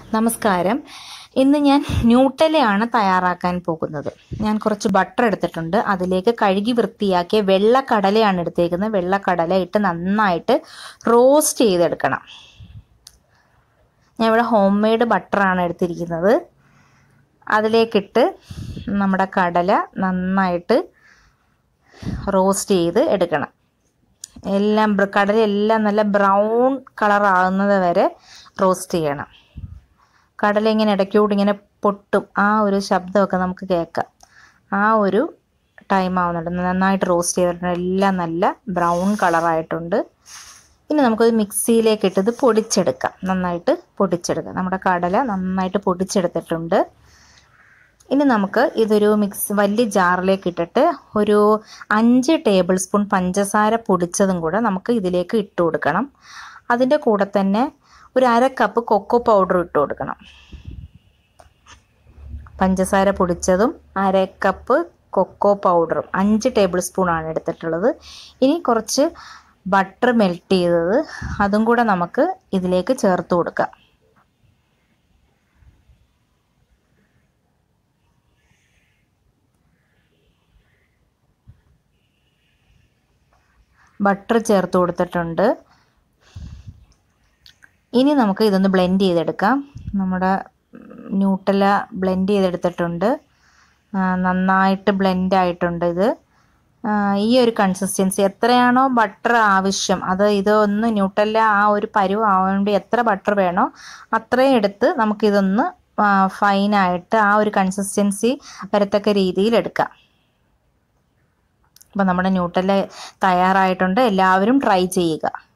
നമസ്കാരം ഇന്ന് ഞാൻ ന്യൂട്ടലയാണ് തയ്യാറാക്കാൻ പോകുന്നത് ഞാൻ കുറച്ച് ബട്ടർ എടുത്തിട്ടുണ്ട് അതിലേക്ക് കഴുകി വൃത്തിയാക്കിയ വെള്ളക്കടലയാണ് എടുത്തേക്കുന്നത് വെള്ളക്കടല ഇട്ട് നന്നായിട്ട് റോസ്റ്റ് ചെയ്തെടുക്കണം ഞാൻ ഇവിടെ ഹോം മെയ്ഡ് ബട്ടറാണ് എടുത്തിരിക്കുന്നത് അതിലേക്കിട്ട് നമ്മുടെ കടല നന്നായിട്ട് റോസ്റ്റ് ചെയ്ത് എടുക്കണം എല്ലാം കടല എല്ലാം നല്ല ബ്രൗൺ കളർ ആകുന്നത് വരെ റോസ്റ്റ് ചെയ്യണം കടല ഇങ്ങനെ ഇടയ്ക്കൂടി ഇങ്ങനെ പൊട്ടും ആ ഒരു ശബ്ദമൊക്കെ നമുക്ക് കേൾക്കാം ആ ഒരു ടൈം ആവുന്നുണ്ട് നന്നായിട്ട് റോസ്റ്റ് ചെയ്തിട്ടുണ്ട് എല്ലാം നല്ല ബ്രൗൺ കളറായിട്ടുണ്ട് ഇനി നമുക്കൊരു മിക്സിയിലേക്ക് ഇട്ടത് പൊടിച്ചെടുക്കാം നന്നായിട്ട് പൊടിച്ചെടുക്കാം നമ്മുടെ കടല നന്നായിട്ട് പൊടിച്ചെടുത്തിട്ടുണ്ട് ഇനി നമുക്ക് ഇതൊരു മിക്സ് വലിയ ജാറിലേക്ക് ഇട്ടിട്ട് ഒരു അഞ്ച് ടേബിൾ സ്പൂൺ പഞ്ചസാര പൊടിച്ചതും കൂടെ നമുക്ക് ഇതിലേക്ക് ഇട്ട് കൊടുക്കണം അതിൻ്റെ കൂടെ തന്നെ ഒരു അര കപ്പ് കൊക്കോ പൗഡർ ഇട്ട് കൊടുക്കണം പഞ്ചസാര പൊടിച്ചതും അര കപ്പ് കൊക്കോ പൗഡറും അഞ്ച് ടേബിൾ സ്പൂണാണ് എടുത്തിട്ടുള്ളത് ഇനി കുറച്ച് ബട്ടർ മെൽറ്റ് ചെയ്തത് അതും കൂടെ നമുക്ക് ഇതിലേക്ക് ചേർത്ത് കൊടുക്കാം ബട്ടർ ചേർത്ത് കൊടുത്തിട്ടുണ്ട് ഇനി നമുക്ക് ഇതൊന്ന് ബ്ലെൻഡ് ചെയ്തെടുക്കാം നമ്മുടെ ന്യൂട്ടല ബ്ലെൻഡ് ചെയ്തെടുത്തിട്ടുണ്ട് നന്നായിട്ട് ബ്ലെൻഡ് ആയിട്ടുണ്ട് ഇത് ഈ ഒരു കൺസിസ്റ്റൻസി എത്രയാണോ ബട്ടർ ആവശ്യം അത് ഇതൊന്ന് ന്യൂട്ടല്ല ആ ഒരു പരുവ് ആവാൻ വേണ്ടി എത്ര ബട്ടർ വേണോ അത്രയും എടുത്ത് നമുക്കിതൊന്ന് ഫൈനായിട്ട് ആ ഒരു കൺസിസ്റ്റൻസി വരത്തക്ക രീതിയിൽ എടുക്കാം അപ്പോൾ നമ്മുടെ ന്യൂട്ടല്ല തയ്യാറായിട്ടുണ്ട് എല്ലാവരും ട്രൈ ചെയ്യുക